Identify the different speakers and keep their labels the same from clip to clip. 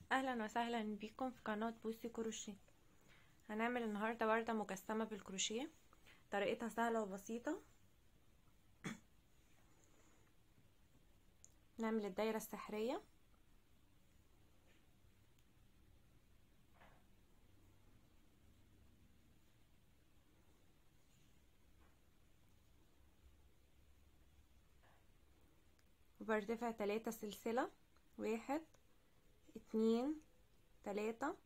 Speaker 1: اهلا وسهلا بيكم في قناة بوسي كروشيه هنعمل النهاردة وردة مجسمة بالكروشيه طريقتها سهلة وبسيطة نعمل الدايرة السحرية وبرتفع تلاتة سلسلة واحد اتنين تلاتة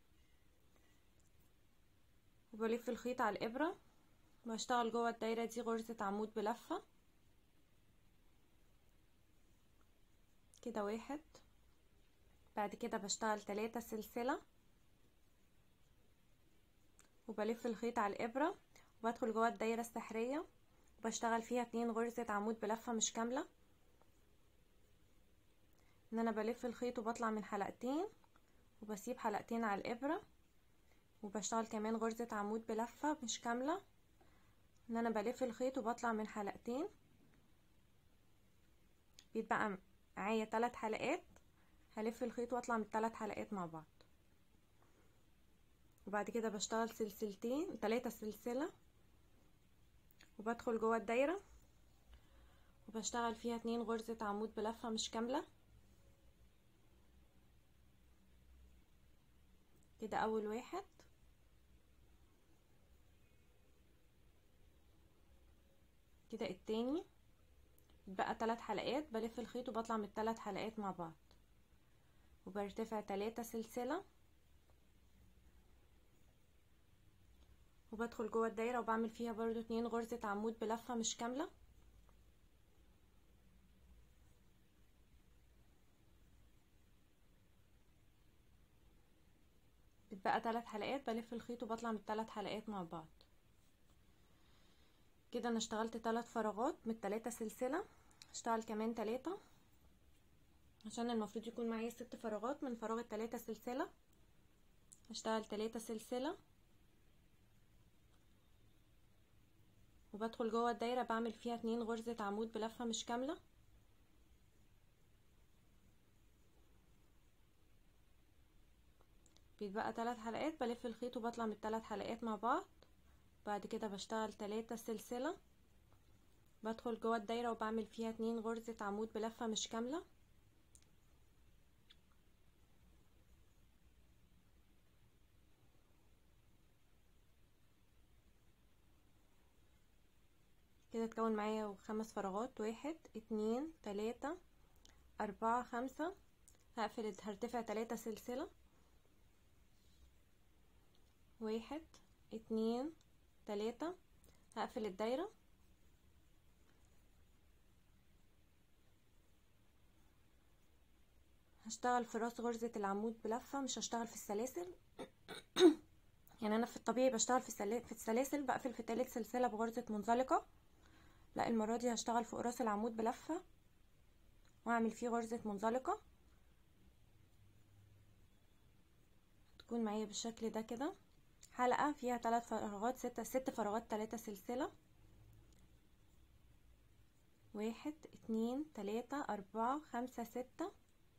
Speaker 1: وبلف الخيط على الإبرة واشتغل جوه الدايرة دي غرزة عمود بلفة كده واحد بعد كده بشتغل تلاتة سلسلة وبلف الخيط على الإبرة وبدخل جوه الدايرة السحرية وبشتغل فيها اتنين غرزة عمود بلفة مش كاملة ان انا بلف الخيط وبطلع من حلقتين وبسيب حلقتين على الابره وبشتغل كمان غرزه عمود بلفه مش كامله ان انا بلف الخيط وبطلع من حلقتين بيتبقى معايا ثلاث حلقات هلف الخيط واطلع من الثلاث حلقات مع بعض وبعد كده بشتغل سلسلتين ثلاثة سلسلة وبدخل جوه الدايرة وبشتغل فيها اتنين غرزة عمود بلفة مش كاملة كده اول واحد كده التاني بقى ثلاث حلقات بلف الخيط وبطلع من الثلاث حلقات مع بعض وبرتفع ثلاثة سلسلة وبدخل جوه الدايرة وبعمل فيها برضو اتنين غرزة عمود بلفة مش كاملة بقى ثلاث حلقات بلف الخيط وبطلع من الثلاث حلقات مع بعض كده انا اشتغلت ثلاث فراغات من الثلاثة سلسلة اشتغل كمان ثلاثة عشان المفروض يكون معايا ست فراغات من فراغ الثلاثة سلسلة اشتغل ثلاثة سلسلة وبدخل جوه الدايرة بعمل فيها اتنين غرزة عمود بلفة مش كاملة بيتبقى ثلاث حلقات بلف الخيط وبطلع من الثلاث حلقات مع بعض بعد كده بشتغل ثلاثة سلسلة بدخل جوه الدايرة وبعمل فيها اتنين غرزة عمود بلفة مش كاملة كده اتكون معايا خمس فراغات واحد اتنين تلاتة اربعة خمسة هقفل هرتفع تلاتة سلسلة واحد اتنين تلاتة هقفل الدايرة هشتغل في راس غرزة العمود بلفة مش هشتغل في السلاسل يعني انا في الطبيعي بشتغل في, في السلاسل بقفل في تالت سلسلة بغرزة منزلقة لا المرة دي هشتغل في راس العمود بلفة واعمل فيه غرزة منزلقة تكون معايا بالشكل ده كده حلقة فيها ثلاث فراغات ستة ست فراغات ثلاثة سلسلة واحد اتنين تلاتة اربعة خمسة ستة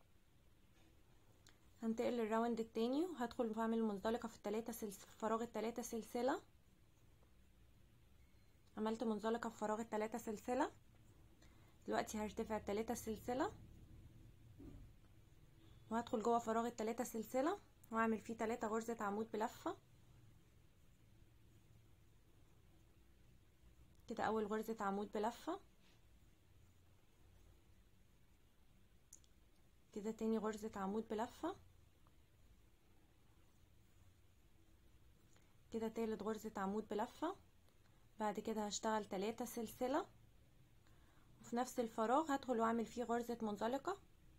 Speaker 1: هنتقل الراوند التاني وهدخل واعمل منزلقة في التلاتة سلسلة فراغ التلاتة سلسلة عملت منزلقة في فراغ التلاتة سلسلة دلوقتي هرتفع التلاتة سلسلة وهدخل جوه فراغ التلاتة سلسلة واعمل فيه تلاتة غرزة عمود بلفة كده اول غرزة عمود بلفة كده تاني غرزة عمود بلفة كده تالت غرزة عمود بلفة بعد كده هشتغل تلاتة سلسلة وفي نفس الفراغ هدخل واعمل فيه غرزة منزلقة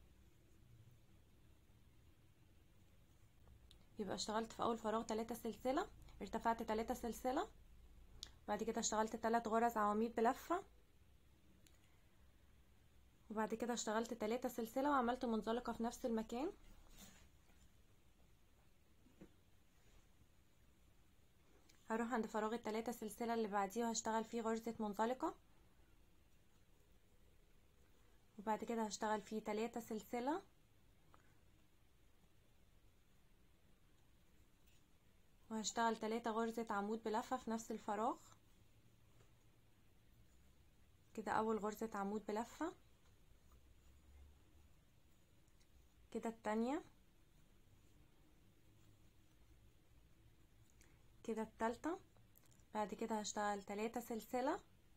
Speaker 1: يبقى اشتغلت في اول فراغ تلاتة سلسلة ارتفعت تلاتة سلسلة بعد كده اشتغلت تلات غرز عواميد بلفة وبعد كده اشتغلت تلاتة سلسلة وعملت منزلقة في نفس المكان هروح عند فراغ التلاتة سلسلة اللي بعديه وهشتغل فيه غرزة منزلقة وبعد كده هشتغل فيه تلاتة سلسلة وهشتغل تلاتة غرزة عمود بلفة في نفس الفراغ كده اول غرزة عمود بلفة كده التانية كده التالتة بعد كده هشتغل تلاتة سلسلة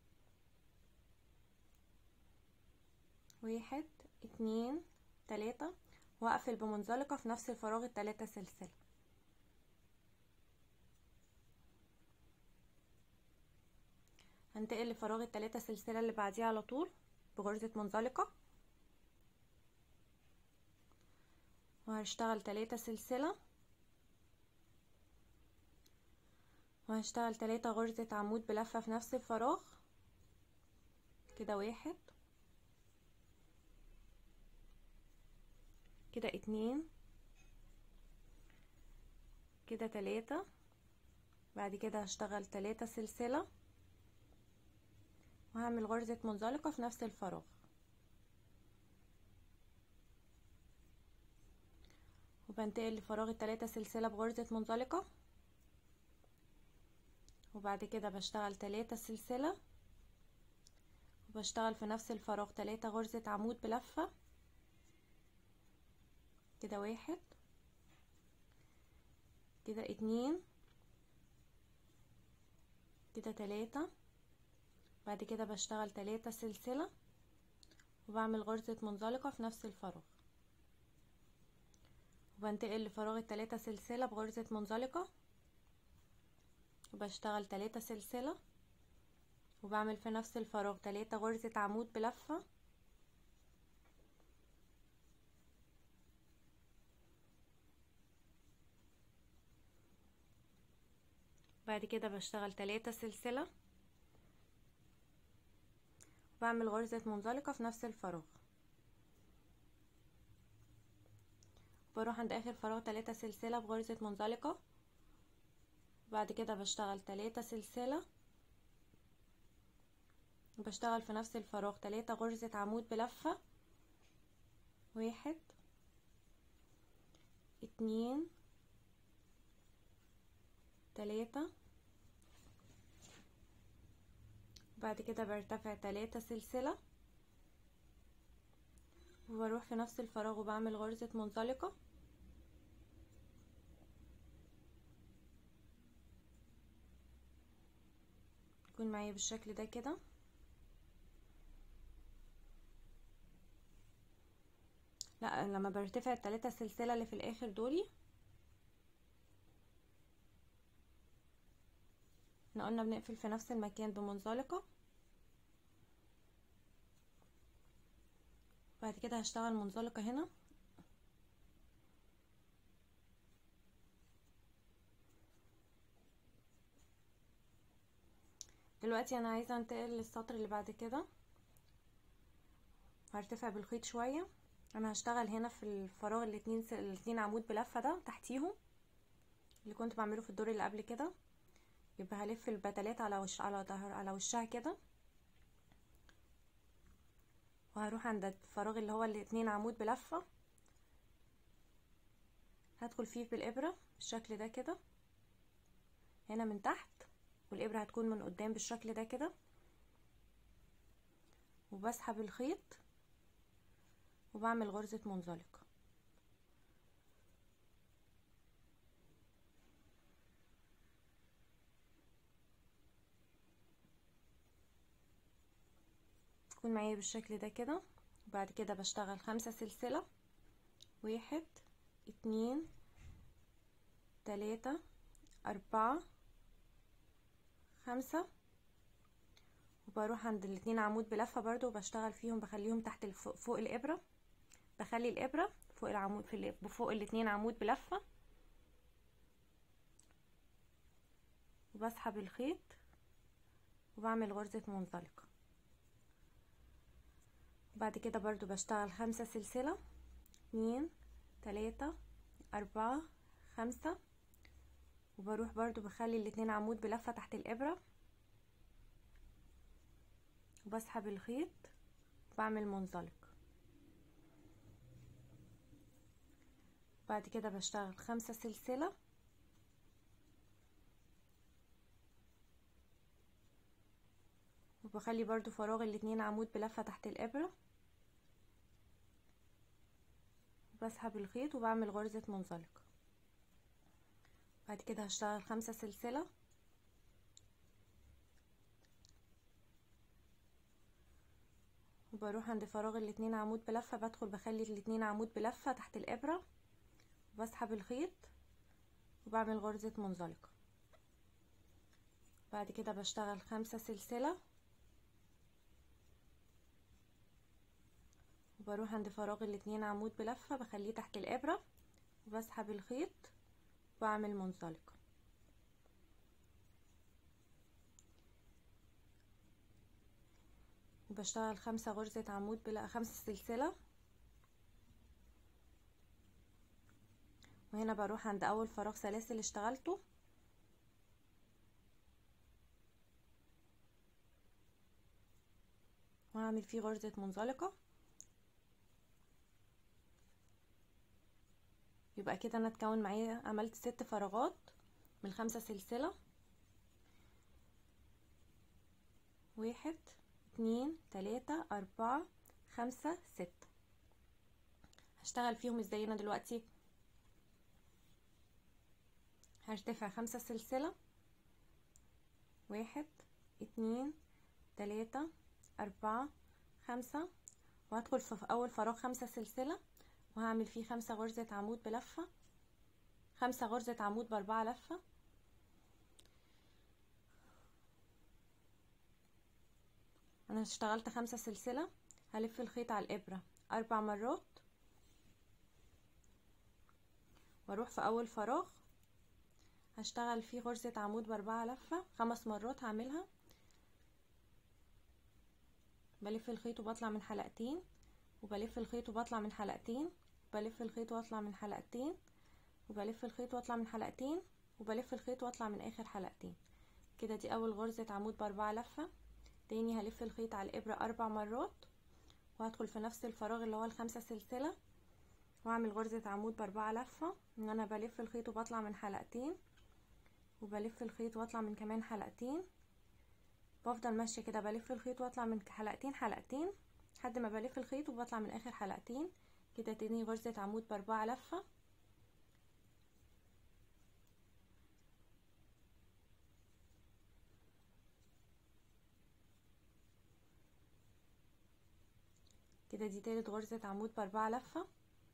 Speaker 1: واحد اتنين تلاتة واقفل بمنزلقة في نفس الفراغ التلاتة سلسلة هنتقل لفراغ التلاتة سلسلة اللي بعديه على طول بغرزة منزلقة وهشتغل تلاتة سلسلة وهشتغل تلاتة غرزة عمود بلفة في نفس الفراغ كده واحد كده اتنين كده تلاتة بعد كده هشتغل تلاتة سلسلة وهعمل غرزة منزلقة في نفس الفراغ وبنتقل لفراغ التلاتة سلسلة بغرزة منزلقة وبعد كده بشتغل تلاتة سلسلة وبشتغل في نفس الفراغ تلاتة غرزة عمود بلفة كده واحد كده اتنين كده تلاتة بعد كده بشتغل تلاتة سلسلة وبعمل غرزة منزلقة في نفس الفراغ وبنتقل لفراغ التلاتة سلسلة بغرزة منزلقة وبشتغل تلاتة سلسلة وبعمل في نفس الفراغ تلاتة غرزة عمود بلفة بعد كده بشتغل تلاتة سلسلة بعمل غرزة منزلقة في نفس الفراغ بروح عند اخر فراغ تلاتة سلسلة بغرزة منزلقة بعد كده بشتغل تلاتة سلسلة بشتغل في نفس الفراغ تلاتة غرزة عمود بلفة واحد اتنين تلاتة بعد كده برتفع تلاتة سلسلة وبروح في نفس الفراغ وبعمل غرزة منزلقة يكون معايا بالشكل ده كده لا لما برتفع التلاتة سلسلة اللي في الاخر دولي احنا قلنا بنقفل في نفس المكان بمنزلقة بعد كده هشتغل منزلقة هنا دلوقتي انا عايزة انتقل للسطر اللي بعد كده هرتفع بالخيط شوية انا هشتغل هنا في الفراغ الاتنين س... الاتنين عمود بلفة ده تحتيهم اللي كنت بعمله في الدور اللي قبل كده يبقى هلف البتلات على وش على ظهر على وشها كده وهروح عند الفراغ اللي هو الاتنين عمود بلفة هدخل فيه بالابرة بالشكل ده كده هنا من تحت والابرة هتكون من قدام بالشكل ده كده وبسحب الخيط وبعمل غرزة منزلقة تكون معايا بالشكل ده كده وبعد كده بشتغل خمسة سلسلة واحد اتنين تلاتة اربعة خمسة وبروح عند الاتنين عمود بلفة برضو وبشتغل فيهم بخليهم تحت الفوق فوق الابرة بخلي الابرة فوق العمود في فوق الاتنين عمود بلفة وبسحب الخيط وبعمل غرزة منزلقة بعد كده برضو بشتغل خمسة سلسلة اتنين تلاتة اربعة خمسة وبروح برضو بخلي الاتنين عمود بلفة تحت الابرة وبسحب الخيط وبعمل منزلق بعد كده بشتغل خمسة سلسلة وبخلي برضو فراغ الاتنين عمود بلفة تحت الابرة بسحب الخيط وبعمل غرزة منزلقة بعد كده هشتغل خمسة سلسلة وبروح عند فراغ الاتنين عمود بلفة بدخل بخلي الاتنين عمود بلفة تحت الابرة وبسحب الخيط وبعمل غرزة منزلقة بعد كده بشتغل خمسة سلسلة وبروح عند فراغ الاتنين عمود بلفة بخليه تحت الابرة وبسحب الخيط واعمل منزلقة وبشتغل خمسة غرزة عمود بلا خمسة سلسلة وهنا بروح عند اول فراغ سلاسل اشتغلته وهعمل فيه غرزة منزلقة يبقى كده انا اتكون معايا عملت ست فراغات من خمسة سلسلة واحد اتنين تلاتة اربعة خمسة ستة هشتغل فيهم ازاي انا دلوقتي هرتفع خمسة سلسلة واحد اتنين تلاتة اربعة خمسة وهدخل في اول فراغ خمسة سلسلة وهعمل فيه خمسة غرزة عمود بلفة خمسة غرزة عمود باربعة لفة انا اشتغلت خمسة سلسلة هلف الخيط على الابرة اربع مرات واروح في اول فراغ هشتغل فيه غرزة عمود باربعة لفة خمس مرات هعملها بلف الخيط وبطلع من حلقتين وبلف الخيط وبطلع من حلقتين بلف الخيط واطلع من حلقتين وبلف الخيط واطلع من حلقتين وبلف الخيط واطلع من اخر حلقتين كده دي اول غرزة عمود باربعة لفة تاني هلف الخيط على الابرة اربع مرات وهدخل في نفس الفراغ اللي هو الخمسة سلسلة واعمل غرزة عمود باربعة لفة ان انا بلف الخيط وبطلع من حلقتين وبلف الخيط واطلع من كمان حلقتين بفضل ماشية كده بلف الخيط واطلع من حلقتين حلقتين لحد ما بلف الخيط وبطلع من اخر حلقتين كده تاني غرزة عمود باربعة لفة كده دي تالت غرزة عمود باربعة لفة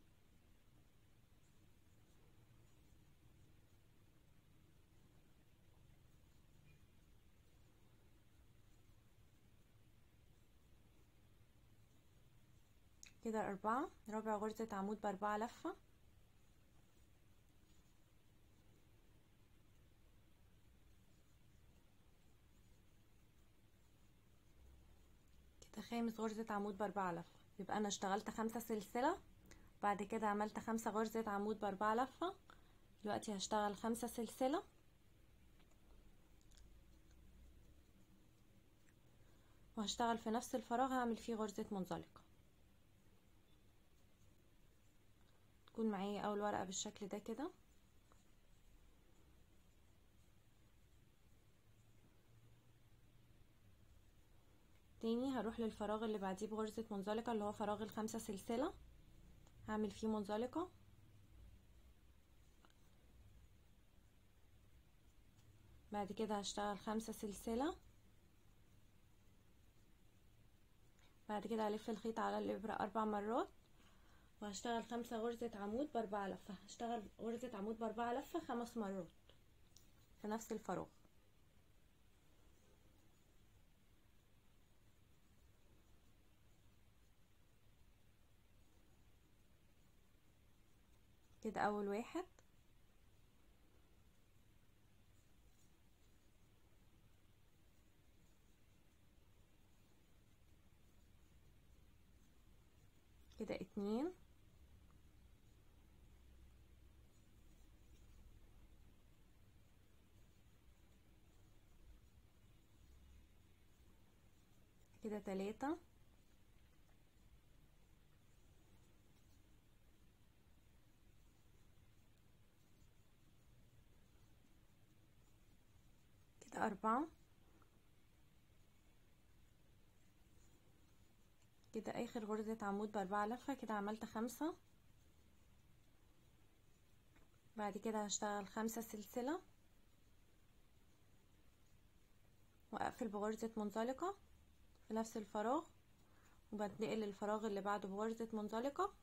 Speaker 1: كده أربعة رابع غرزة عمود بأربعة لفة كده خامس غرزة عمود بأربعة لفة يبقى أنا اشتغلت خمسة سلسلة بعد كده عملت خمسة غرزة عمود بأربعة لفة دلوقتي هشتغل خمسة سلسلة وهشتغل في نفس الفراغ هعمل فيه غرزة منزلقة تكون معايا اول ورقة بالشكل ده كده تاني هروح للفراغ اللي بعديه بغرزة منزلقة اللي هو فراغ الخمسة سلسلة هعمل فيه منزلقة بعد كده هشتغل خمسة سلسلة بعد كده هلف الخيط على الابرة اربع مرات وهشتغل خمسة غرزة عمود باربعة لفة هشتغل غرزة عمود باربعة لفة خمس مرات في نفس الفراغ كده اول واحد كده اتنين كده تلاتة كده أربعة كده اخر غرزة عمود باربعة لفة كده عملت خمسة بعد كده هشتغل خمسة سلسلة واقفل بغرزة منزلقة في نفس الفراغ وبنتقل للفراغ اللي بعده بغرزة منزلقة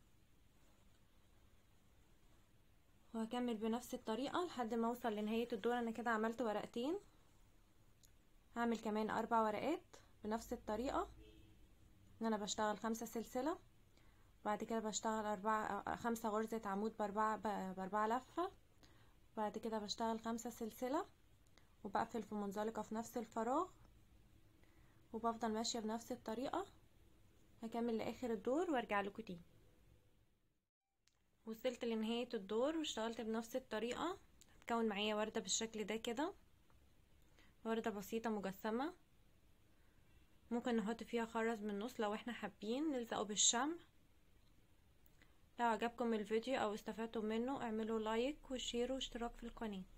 Speaker 1: وهكمل بنفس الطريقة لحد ما اوصل لنهاية الدور انا كده عملت ورقتين هعمل كمان اربع ورقات بنفس الطريقة ان انا بشتغل خمسة سلسلة بعد كده بشتغل اربعة خمسة غرزة عمود باربعة باربعة لفة بعد كده بشتغل خمسة سلسلة وبقفل في منزلقة في نفس الفراغ وبفضل ماشية بنفس الطريقة هكمل لاخر الدور وارجع لكم تاني وصلت لنهاية الدور واشتغلت بنفس الطريقة هتكون معايا وردة بالشكل ده كده وردة بسيطة مجسمة ممكن نحط فيها خرز من النص لو احنا حابين نلزقه بالشمع لو عجبكم الفيديو او استفدتم منه اعملوا لايك وشير واشتراك في القناه